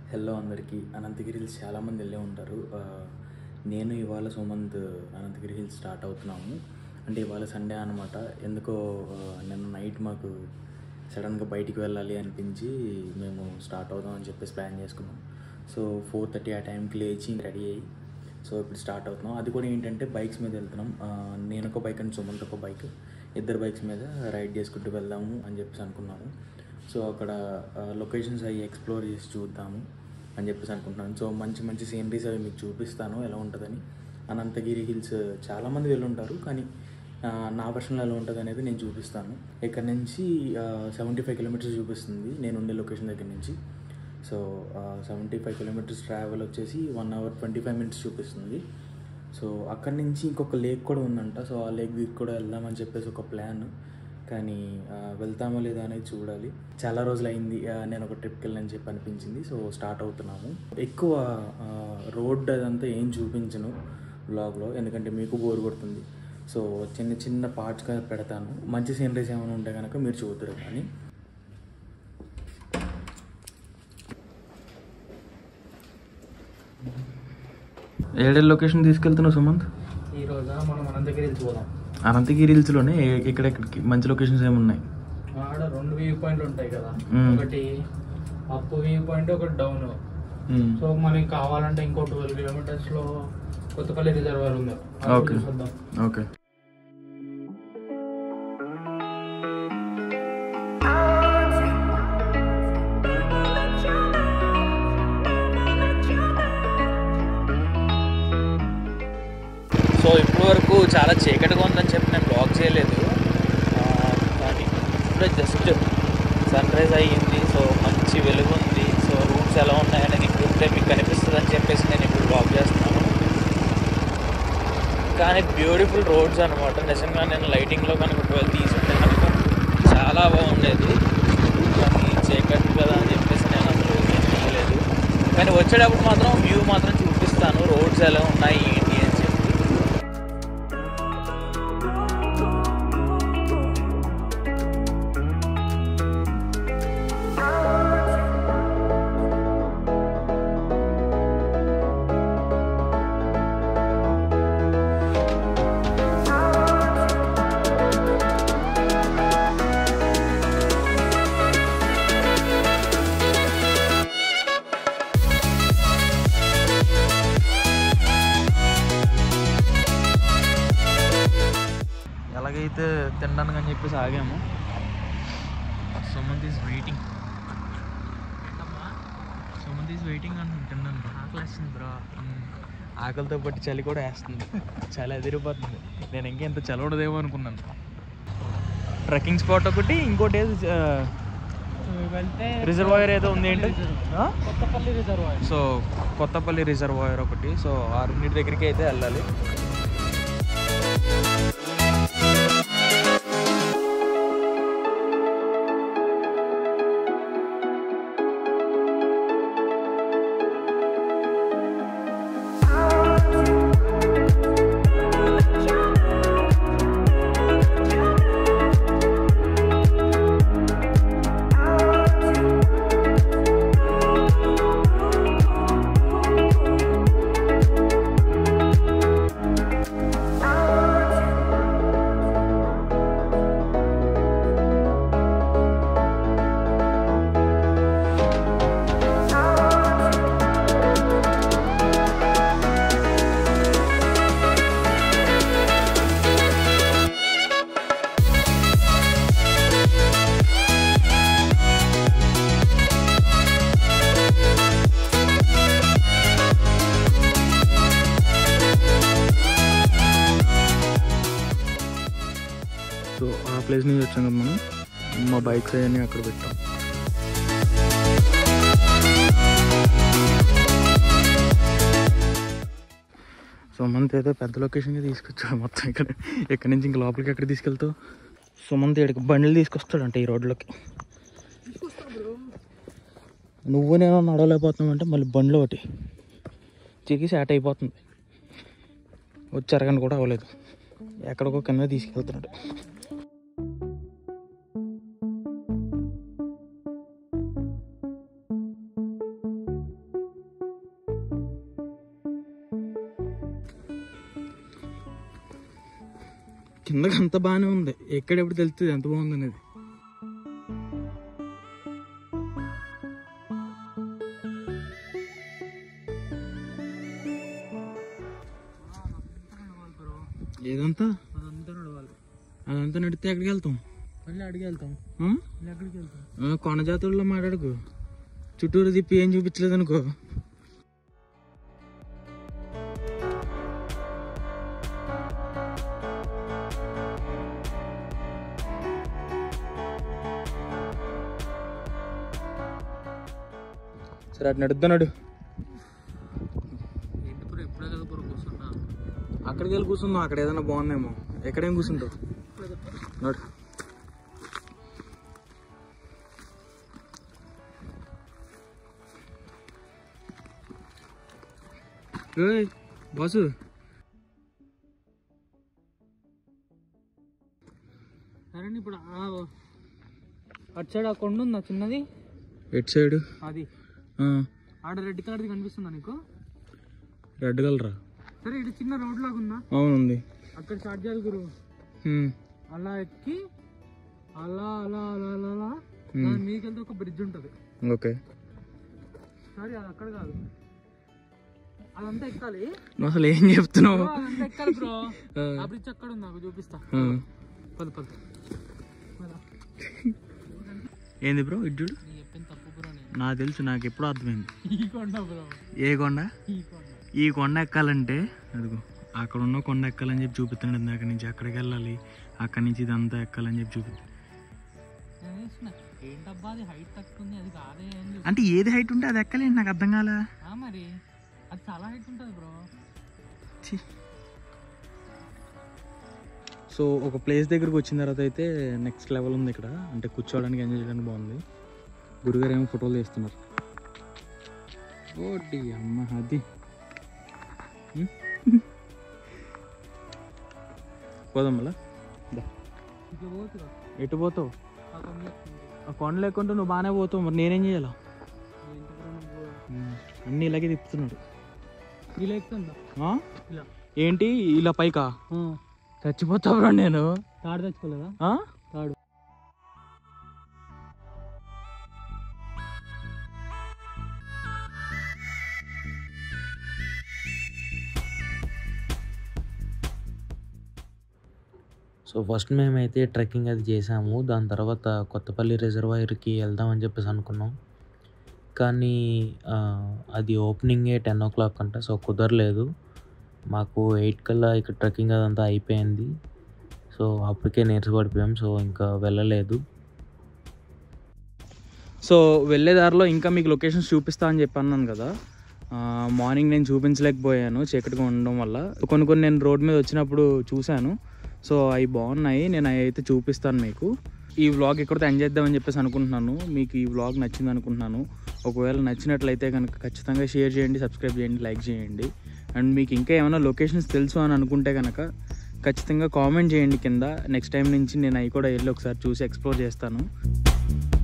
Hello అందరికీ Anantagiri hills చాలామంది వెళ్ళే ఉంటారు ఆ, నేను ఇవాళ సుమంత్ అనంతగిరి హిల్స్ స్టార్ట్ అవుతున్నాము అంటే ఇవాళ సండే అనమాట ఎందుకో ఆ, నిన్న నైట్ మాకు సడన్గా బయటికి వెళ్ళాలి అనిపించి మేము స్టార్ట్ అవుదాం అని చెప్పేసి ప్లాన్ చేసుకున్నాం సో ఫోర్ థర్టీ ఆ టైంకి లేచి రెడీ అయ్యి సో ఇప్పుడు స్టార్ట్ అవుతున్నాం అది కూడా ఏంటంటే బైక్స్ మీద వెళ్తున్నాం ఆ, నేను ఒక బైక్ అండ్ సుమంత్ ఒక బైక్ ఇద్దరు బైక్స్ మీద రైడ్ చేసుకుంటూ వెళ్దాము అని చెప్పేసి అనుకున్నాము సో అక్కడ లొకేషన్స్ అవి ఎక్స్ప్లోర్ చేసి చూద్దాము అని చెప్పేసి అనుకుంటున్నాను సో మంచి మంచి సీనరీస్ అవి మీకు చూపిస్తాను ఎలా ఉంటుందని అనంతగిరి హిల్స్ చాలామంది వెళ్ళుంటారు కానీ ఆ, నా వర్షన్లో ఎలా ఉంటుంది అనేది నేను చూపిస్తాను ఇక్కడ నుంచి సెవెంటీ ఫైవ్ కిలోమీటర్స్ చూపిస్తుంది నేను ఉండే లొకేషన్ దగ్గర నుంచి so seventy five kilometres travel వచ్చేసి one hour twenty five minutes చూపిస్తుంది సో అక్కడి నుంచి ఇంకొక లేక్ కూడా ఉందంట సో ఆ లేక్ దగ్గర కూడా వెళ్దామని చెప్పేసి ఒక ప్లాన్ కానీ ఆ, వెళ్తామో లేదా అనేది చూడాలి చాలా రోజులు అయింది ఆ, నేను ఒక ట్రిప్కి వెళ్ళని చెప్పి అనిపించింది సో స్టార్ట్ అవుతున్నాము ఎక్కువ రోడ్ అదంతా ఏం చూపించను బ్లాగ్లో ఎందుకంటే మీకు బోర్ కొడుతుంది సో చిన్న చిన్న పార్ట్స్గా పెడతాను మంచి సీనరీస్ ఏమైనా ఉంటే కనుక మీరు చూద్దరు కానీ ఏడే లొకేషన్ తీసుకెళ్తున్నావు సుమంత్ ఈ రోజు మనం అనంతగిరి హిల్స్ పోదాం అనంతగిరి హిల్స్లోనే ఇక్కడెక్కడికి మంచి లొకేషన్స్ ఏమున్నాయి ఆడ రెండు వ్యూ పాయింట్లు ఉంటాయి కదా మ్మ్. ఒకటి అప్ వ్యూ పాయింట్ ఒకటి డౌన్ మ్మ్. సో మనకి కావాలంటే ఇంకో ట్వెల్వ్ కిలోమీటర్స్ లో కొత్తపల్లి రిజర్వర్ ఉంది అది ఓకే. చూసొద్దాం. ఓకే సో ఇప్పటి వరకు చాలా చీకటిగా ఉందని చెప్పి నేను బ్లాగ్ చేయలేదు ఆ, కానీ ఇప్పుడే జస్ట్ సన్ రైజ్ అయ్యింది సో మంచి వెలుగు ఉంది సో రూమ్స్ ఎలా ఉన్నాయని మీకు ఇప్పుడే మీకు కనిపిస్తుంది అని చెప్పేసి నేను ఇప్పుడు బ్లాగ్ చేస్తున్నాను కానీ బ్యూటిఫుల్ రోడ్స్ అనమాట నిజంగా నేను లైటింగ్లో కనుక ఒకవేళ తీసుంటే కనుక చాలా బాగుండేది కానీ చీకటి కదా అని చెప్పేసి నేను అసలు ఏం తీయలేదు కానీ వచ్చేటప్పుడు మాత్రం వ్యూ మాత్రం చూపిస్తాను రోడ్స్ ఎలా ఉన్నాయి ఏంటి అని చెప్పి ఎలాగైతే తినడానికి అని చెప్పేసి ఆగాము Sumanth is waiting Sumanth is waiting అంటున్నాను తినడానికి ఆకలి వేస్తుంది బ్రో ఆకలితో పట్టి చలి కూడా వేస్తుంది చలి ఎదిరిపోతుంది నేను ఇంకా ఎంత చలి ఉండదేమో అనుకున్నాను ట్రెక్కింగ్ స్పాట్ ఒకటి ఇంకోటి ఏది వెళ్తే రిజర్వాయర్ ఏదో ఉంది ఏంటి ఆ? Kothapalli reservoir so Kothapalli reservoir ఒకటి సో ఆ రెండింటి దగ్గరికి అయితే వెళ్ళాలి సో ఆ ప్లేస్ నుంచి వచ్చాం కదా మనం మా బైక్స్ అవన్నీ అక్కడ పెట్టాం సుమంత్ ఏదో పెద్ద లొకేషన్కి తీసుకొచ్చాడు మొత్తం ఇక్కడ ఇక్కడ నుంచి ఇంక లోపలికి ఎక్కడ తీసుకెళ్తావు సుమంత్ ఇక్కడికి బండ్లు తీసుకొస్తాడంట ఈ రోడ్లోకి నువ్వు నేను నడవలేకపోతున్నావు అంటే మళ్ళీ బండ్లు ఒకటి చికి శాట్ అయిపోతుంది వచ్చి అరగంట కూడా అవ్వలేదు ఎక్కడికో కింద తీసుకెళ్తున్నాడు కిందకి అంత బాగానే ఉంది ఎక్కడెప్పుడు తెలుస్తుంది ఎంత బాగుంది అనేది ఏదంతా అదంతా నడవాలి అదంతా నడితే ఎక్కడికి వెళ్తాం మళ్ళీ అడిగి వెళ్తాం ఆ? మళ్ళీ ఎక్కడికి వెళ్తాం ఆ, కొండ జాతరలో మాట్లాడుకో చుట్టూరు తిప్పి ఏం చూపించలేదు అనుకో సరే అటు నడుద్దాడు ఏంటి బ్రో ఇప్పుడే కదా బ్రో కూర్చున్నా అక్కడికి వెళ్ళి కూర్చుందాం అక్కడ ఏదైనా బాగుందేమో ఎక్కడేం కూర్చుంటావు నడు ఏయ్ బాసు సరే ఇప్పుడు ఆ- అటు సైడ్ ఆ కొండ ఉందా చిన్నది ఎట్ సైడ్ అది ఆడ రెడ్ కలర్ది కనిపిస్తుందా నీకు రెడ్ కలరా సరే ఇటు చిన్న రోడ్ లాగా ఉందా అవునుంది అక్కడ స్టార్ట్ చేయాలి గురు హ్మ్. అలా ఎక్కి అలా అలా అలా అలా అలా Hmm. దాని మీదకి వెళ్తే ఒక బ్రిడ్జ్ ఉంటుంది ఓకే సరే అది అక్కడ కాదు అదంతా ఎక్కాలి నువ్వు అసలు ఏం చెప్తున్నావు బ్రో, అదంతా ఎక్కాలి బ్రో ఆ. ఆ బ్రిడ్జ్ అక్కడ ఉంది నాకు చూపిస్తా ఆ. పద పద పద. ఏంది బ్రో ఇడ్డు నీ చెప్పిన తప్పు బ్రో నేను నాకు తెలుసు నాకు ఎప్పుడూ అర్థమైంది ఈ కొండ బ్రో ఏ కొండ ఈ కొండ ఈ కొండ ఎక్కాలంటే అదిగో అక్కడ ఉన్న కొండ ఎక్కాలని చెప్పి చూపిస్తున్నాడు ఇందాక నుంచి అక్కడికి వెళ్ళాలి అక్కడి నుంచి ఇదంతా ఎక్కాలని చెప్పి చూపి నేను వేసిన ఏంటబ్బా అది హైట్ తక్కువ ఉంది అది కాదే అని చెప్పి. అంటే ఏది హైట్ ఉంటే అది ఎక్కాలి నాకు అర్థం కాలా ఆ మరి అది చాలా హైట్ ఉంటుంది బ్రో సో ఒక ప్లేస్ దగ్గరికి వచ్చిన తర్వాత అయితే నెక్స్ట్ లెవెల్ ఉంది ఇక్కడ అంటే కూర్చోవడానికి ఎంజాయ్ చేయడానికి బాగుంది గురుగారు ఏమో ఫోటోలు తీస్తున్నారు ఓటి అమ్మ అది ఉం? పోదాం మళ్ళా దా. ఇక పోతురా ఎటు పోతావు ఆ కొండ ఎక్కుతుంది. ఆ కొండ లేకుంటే నువ్వు బాగానే పోతావు మరి నేనేం చేయాలా ఏంటి బ్రో నువ్వు ఉం. అన్నీ ఇలాగే తిప్పుతున్నాడు ఇలా ఎక్కుతుందా ఆ? ఇలా ఏంటి ఇలా పైకా చచ్చిపోతావురా నేను తాడు తెచ్చుకోలేదా ఆ? తాడు సో ఫస్ట్ మేమైతే ట్రెక్కింగ్ అది చేసాము దాని తర్వాత కొత్తపల్లి రిజర్వాయర్కి వెళ్దామని చెప్పేసి అనుకున్నాం కానీ ఆ, అది ఓపెనింగే టెన్ ఓ క్లాక్ అంట సో కుదరలేదు మాకు ఎయిట్ కల్లా ఇక్కడ ట్రెక్కింగ్ అదంతా అయిపోయింది సో అప్పటికే నీరసపడిపోయాం సో ఇంకా వెళ్ళలేదు సో వెళ్ళే దారిలో ఇంకా మీకు లొకేషన్స్ చూపిస్తా అని చెప్పి అన్నాను కదా ఆ, మార్నింగ్ నేను చూపించలేకపోయాను చీకటిగా ఉండడం వల్ల కొన్ని కొన్ని నేను రోడ్ మీద వచ్చినప్పుడు చూశాను సో అవి బాగున్నాయి నేను అవి అయితే చూపిస్తాను మీకు ఈ వ్లాగ్ ఇక్కడితో ఎంజాయ్ చేద్దామని చెప్పేసి అనుకుంటున్నాను మీకు ఈ వ్లాగ్ నచ్చింది అనుకుంటున్నాను ఒకవేళ నచ్చినట్లయితే కనుక ఖచ్చితంగా షేర్ చేయండి సబ్స్క్రైబ్ చేయండి లైక్ చేయండి అండ్ మీకు ఇంకా ఏమైనా లొకేషన్స్ తెలుసు అని అనుకుంటే కనుక ఖచ్చితంగా కామెంట్ చేయండి కింద నెక్స్ట్ టైం నుంచి నేను అవి కూడా వెళ్ళి ఒకసారి చూసి ఎక్స్ప్లోర్ చేస్తాను